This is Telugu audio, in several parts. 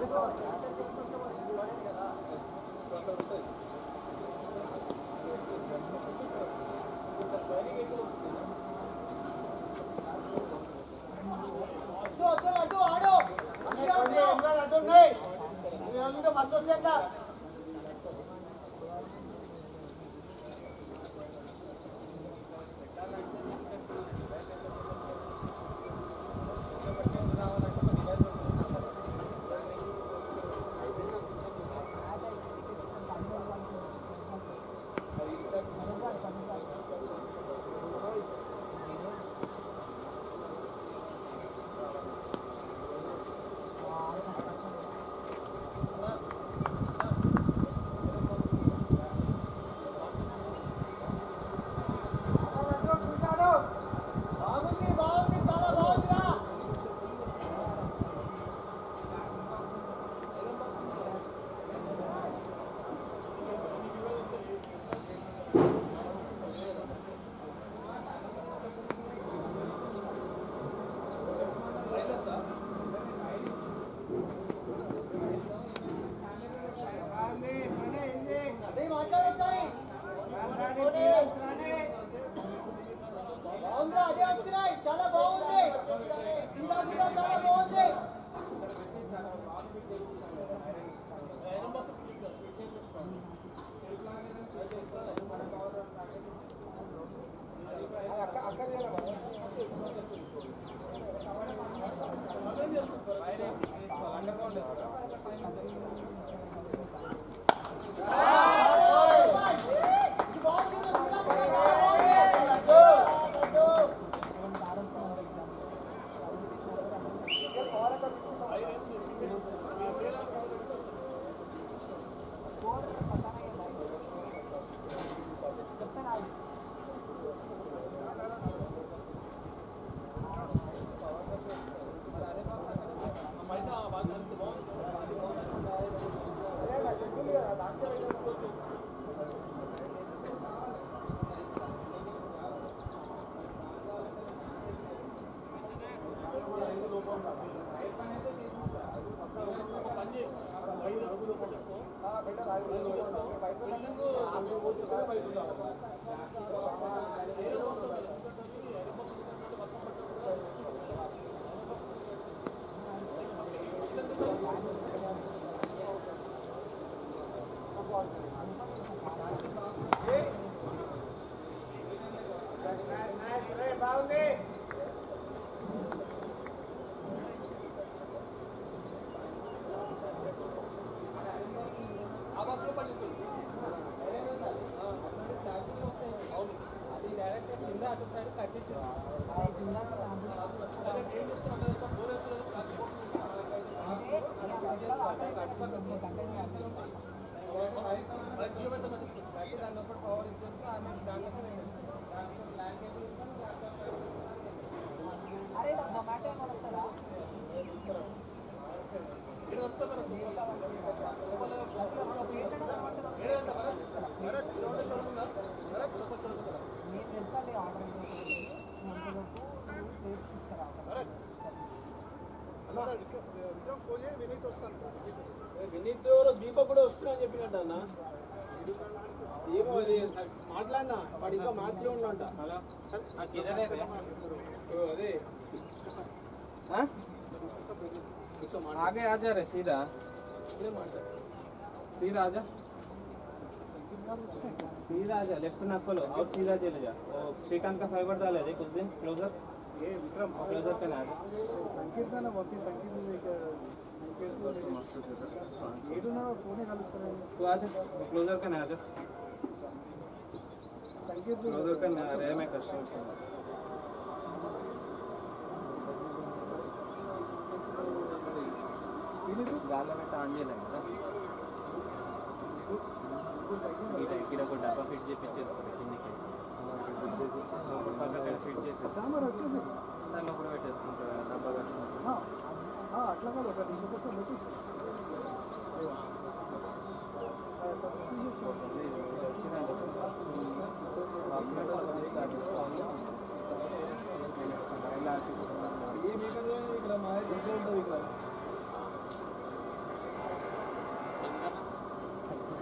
బాగుంది బాగుంది చాలా బాగుందిరా అదే మాట్లాడొచ్చాయి బాగుందిరా అదే వస్తున్నాయి చాలా బాగుంది ఇంకా ఇంకా చాలా బాగుంది ఇది బాగుంది వస్తుందా? చాలా బాగుంది. వినీత్ దీపక్ కూడా వస్తున్నా అని చెప్పినట్టు అన్న ఏమో అది మాట్లాడినా వాడు ఇంకా మ్యాచ్ లో ఉన్నంట ఓ, అదే आगे आ जा रे सीधा ఇప్పుడే మాట్లాడు सीधा आ जा सीधा आ जा लेफ्ट ना खोलो और सीधा चले जा वो श्रीकांत का फाइबर डाले थे कुछ दिन क्लोजर ఏ విక్రమ్ क्लोजर पे ना आ जा సంకీర్తన వచ్చి సంకీర్తన ఏడున్నా ఫోనే కలుస్తారా तू आ जा क्लोजर पे ना आ जा సంకీర్తన क्लोजर पे ना आ रहे मैं कस्टमर गाला में टांगे लगे ఇక్కడ ఒక డబ్బా ఫిట్ చేసి ఇచ్చేసుకోండి కిందికి లోపల పక్కన ఫిట్ చేసేసి సాంబార్ వచ్చేసి సార్ లోపల పెట్టేసుకుంటారు డబ్బా కట్టుకుంటారు ఆ, ఆ, అట్లా కాదు ఒక డిష్ కోసం పెట్టేసి ఏ మేకర్ ఇక్కడ మా ఇంట్లో ఉంటుంది ఇక్కడ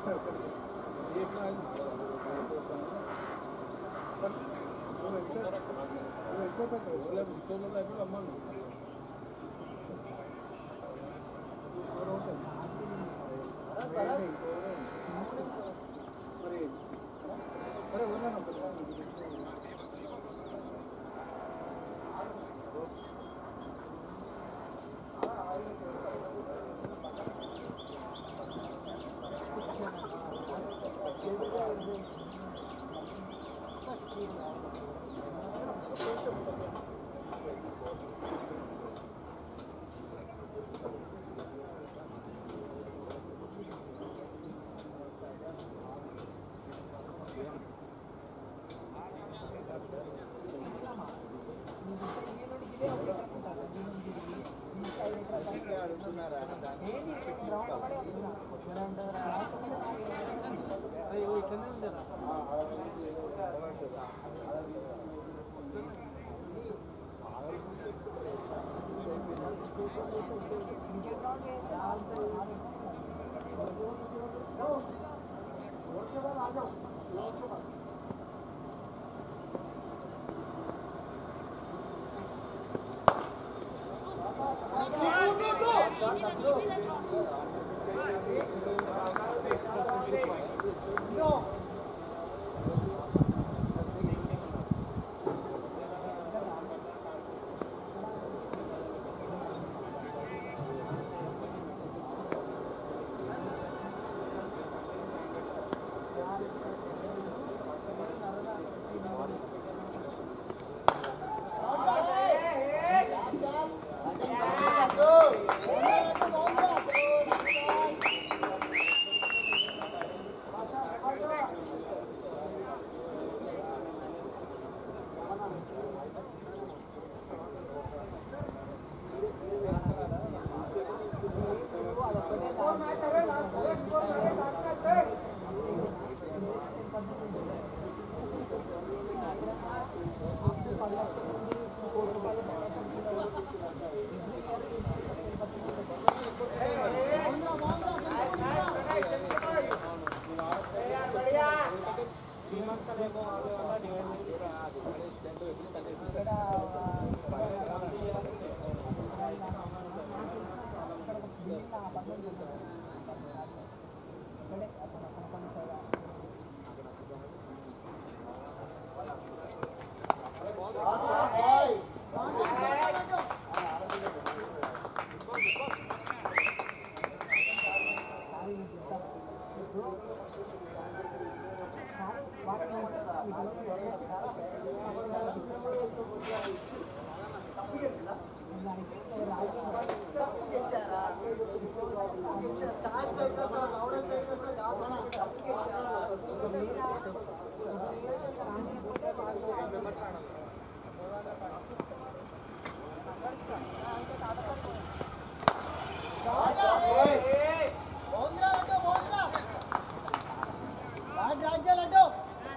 రాజ్యాలంటూ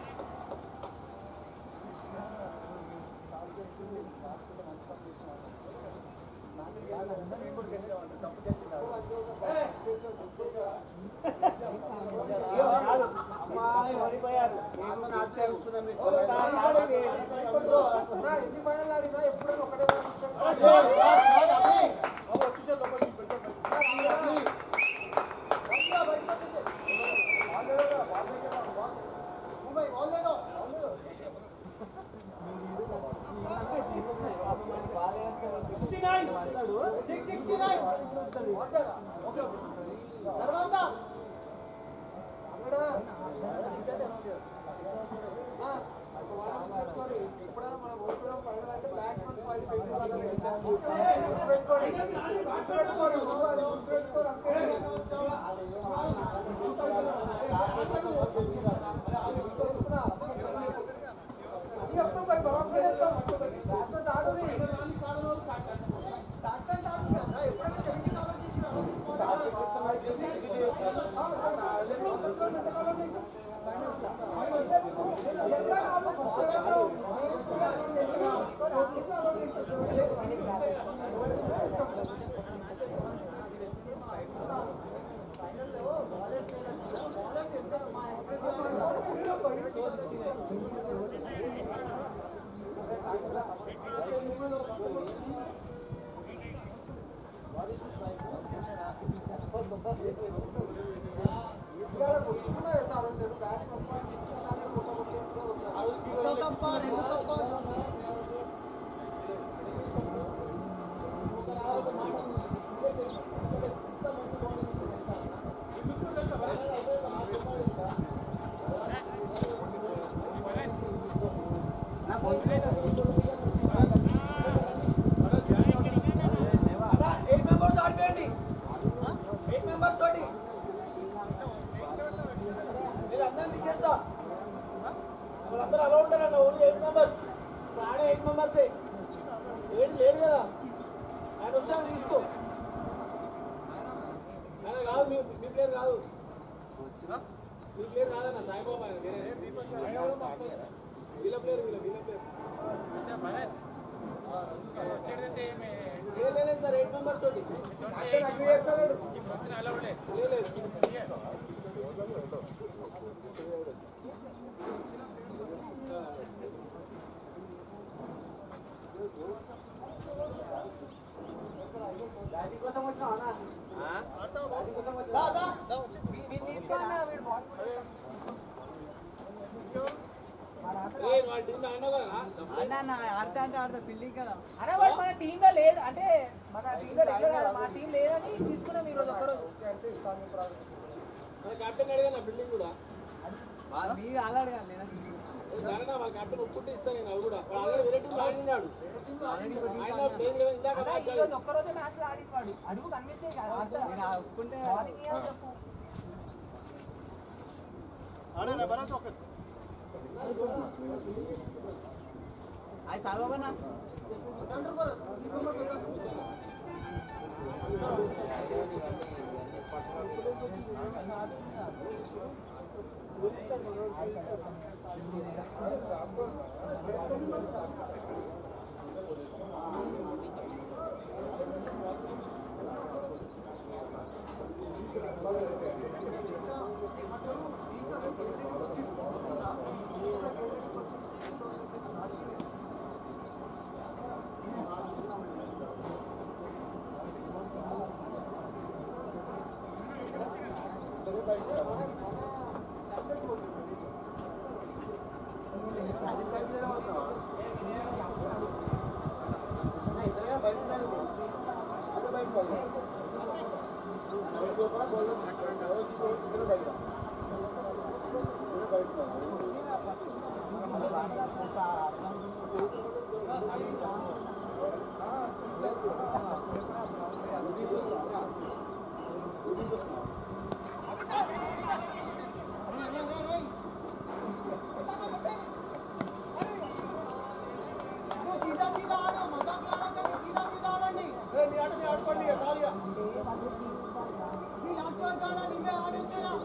తర్వాత రెండో కప్ప రెండో కప్ప ఎయిట్ మెంబర్స్ ఆడిపోయండి ఎయిట్ మెంబర్స్ తోటి నేను అందరిని తీసేస్తా వాళ్ళందరూ అలా ఉంటారన్న ఓన్లీ ఎయిట్ మెంబర్స్ ఆడే ఎయిట్ మెంబర్సే ఏడు లేడు కదా ఆయన వస్తే ఆయన తీసుకో ఆయన కాదు మీ మీ ప్లేయర్ కాదు మీ ప్లేయర్ కాదన్న సాయిబాబా ఆయన వేరే వీళ్ళ ప్లేయర్ వీళ్ళ వీళ్ళ ప్లేయర్ లేదు లేదు సార్ ఎయిట్ మెంబర్స్ తోటి అంటే నాకు చేస్తలేడు. లేదు, లేదు. బ్యాటింగ్ కోసం వచ్చినావా అన్న? బ్యాటింగ్ కోసం వచ్చినావా? దా, దా. ఏయ్, వాళ్ళ టీం ఆడినావు కదా? ఆడతా అంటే ఆడతా ఫీల్డింగ్ కదా అరే వాడు మన టీంలో లేడు అంటే మన టీంలో లేడు కదా, మా టీం లేదని తీసుకున్నాం ఈ రోజు ఒక్కరోజు మన కెప్టెన్ అడిగా బిల్డింగ్ కూడా మీరు అలా అడగాలి నేను దానినా మా కెప్టెన్ ఒప్పుకుంటే ఇస్తాను నేను అవి కూడా వాడు ఆల్రెడీ వేరే టీంలో ఆడినాడు ఆయన ప్లేయింగ్ లెవెన్ ఇందాక అరే, మ్యాచ్ ఈ రోజు ఒక్కరోజే మ్యాచ్ ఆడి వాడు అడుగు కనిపించే నేను ఒప్పుకుంటే చెప్పు అది సాల్వన్నా सीधा सीधा आ रहे हो मजाक ना लगा करके सीधा सीधा आ रहा नहीं ఏ, మీ ఆట మీరు ఆడుకోండి ఇక ఖాళీగా. ये लास्ट बार का नहीं मैं आ रहे तेरा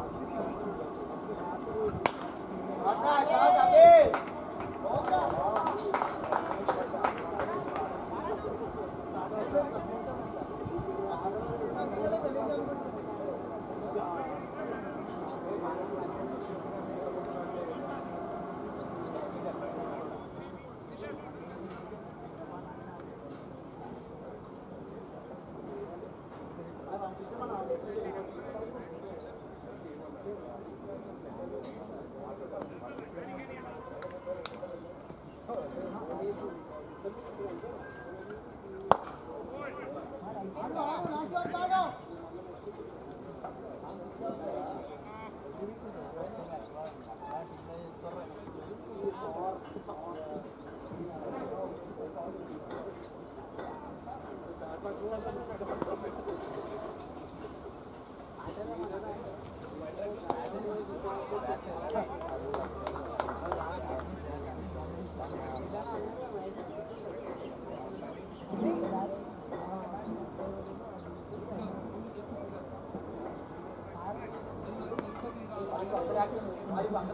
అన్నా షాట్ అదే बहुत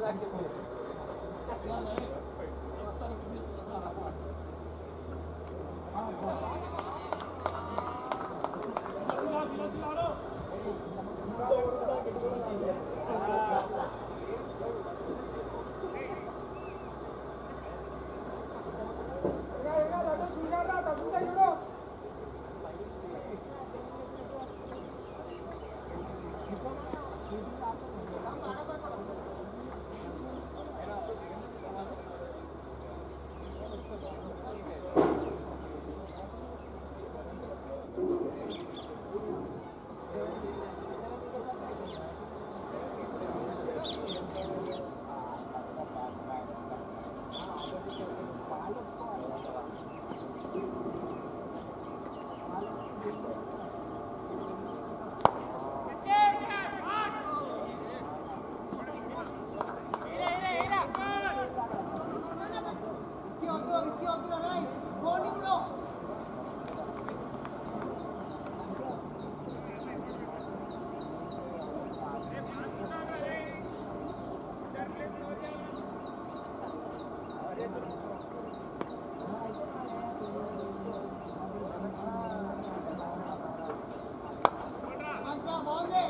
విస్కీ వద్దు విస్కీ వద్దు రాయ్ గోని కూడా బాగుంది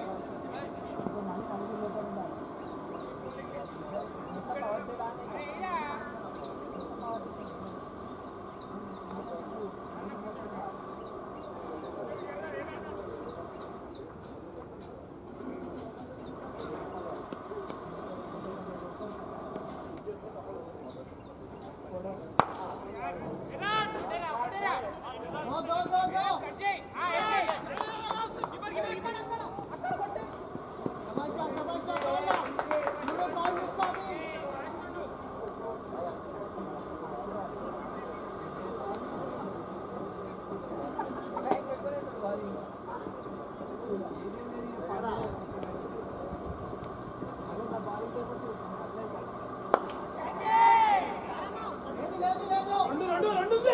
గో గో గో గో సమాచార సమాచార కావాలా నువ్వు కాల్ చేసుకోవాలి లేదు లేదు లేదు రెండు రెండు ఉంది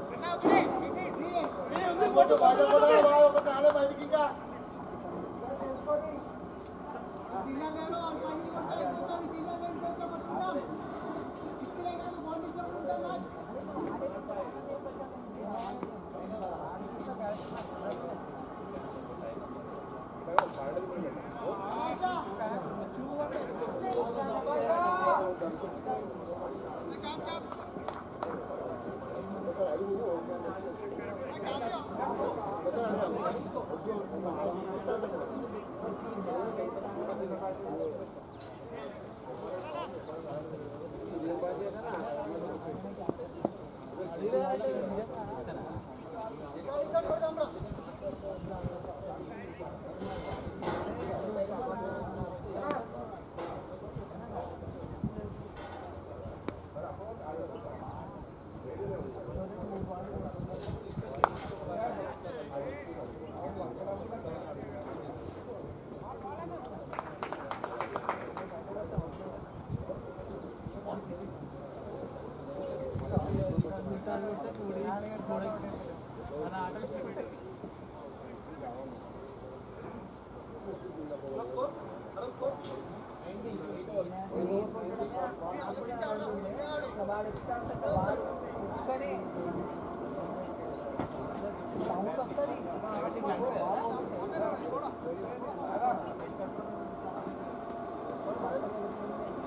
పిల్లలు అన్ని ఉంటాయి కూర్చొని పిల్లలు ఏం చేస్తాం పట్టుకుందాం ఇక్కడే కాదు బాండి ఉంటాం కాదు వస్తుంది